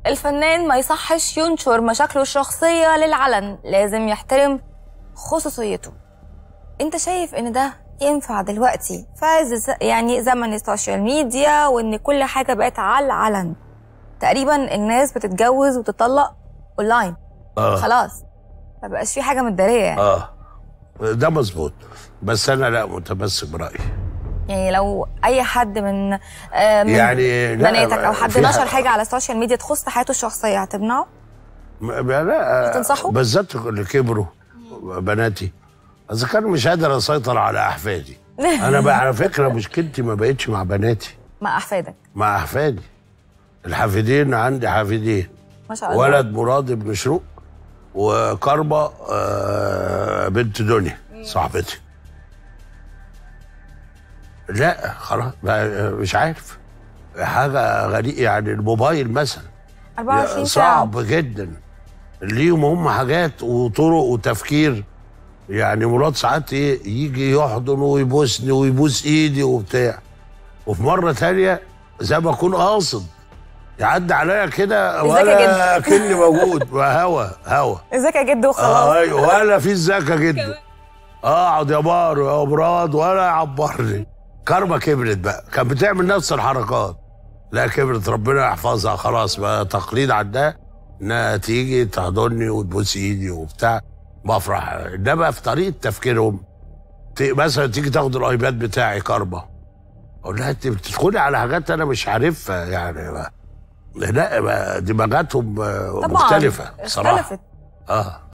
الفنان ما يصحش ينشر مشاكله الشخصية للعلن لازم يحترم خصوصيته انت شايف ان ده ينفع دلوقتي في عز يعني زمن السوشيال ميديا وان كل حاجة بقت على العلن تقريبا الناس بتتجوز وتطلق اونلاين اه خلاص ما بقاش في حاجة متدارية يعني. اه ده مظبوط بس انا لا متمسك برايي يعني لو اي حد من آه، من يعني لا، بناتك او حد في نشر حاجة- حاجه على السوشيال ميديا تخص حياته الشخصيه هتمنعه م- لا هتنصحه؟ بالذات اللي كبروا بناتي اذا كان مش قادر اسيطر على احفادي انا بقى على فكره مشكلتي ما بقتش مع بناتي مع احفادك مع احفادي الحافدين عندي حافدين ما شاء الله ولد مراد بن شروق وكربة آه، بنت دنيا صاحبتي لا خلاص بقى مش عارف حاجة غريبة يعني الموبايل مثلا 24 ساعه صعب جدا ليهم هم حاجات وطرق وتفكير يعني مراد ساعات ايه يجي يحضن ويبوسني ويبوس ايدي وبتاع وفي مرة تانية زي ما اكون قاصد يعدي عليا كده ازيك يا ولا كني موجود هوا هوا ازيك يا جد اه وخلاص ايوه ولا في ازيك يا جدو اقعد يا بارو يا مراد ولا يعبرني كارما كبرت بقى كانت بتعمل نفس الحركات لا كبرت ربنا يحفظها خلاص بقى تقليد عندها انها تيجي تحضني وتبوس ايدي وبتاع بفرح انما في طريقه تفكيرهم ت- مثلا تيجي تاخد الايباد بتاعي كارما اقول لها انت بتدخلي على حاجات انا مش عارفها يعني ما- لا ما دماغاتهم آه، طبعا مختلفه صراحه اختلفت اه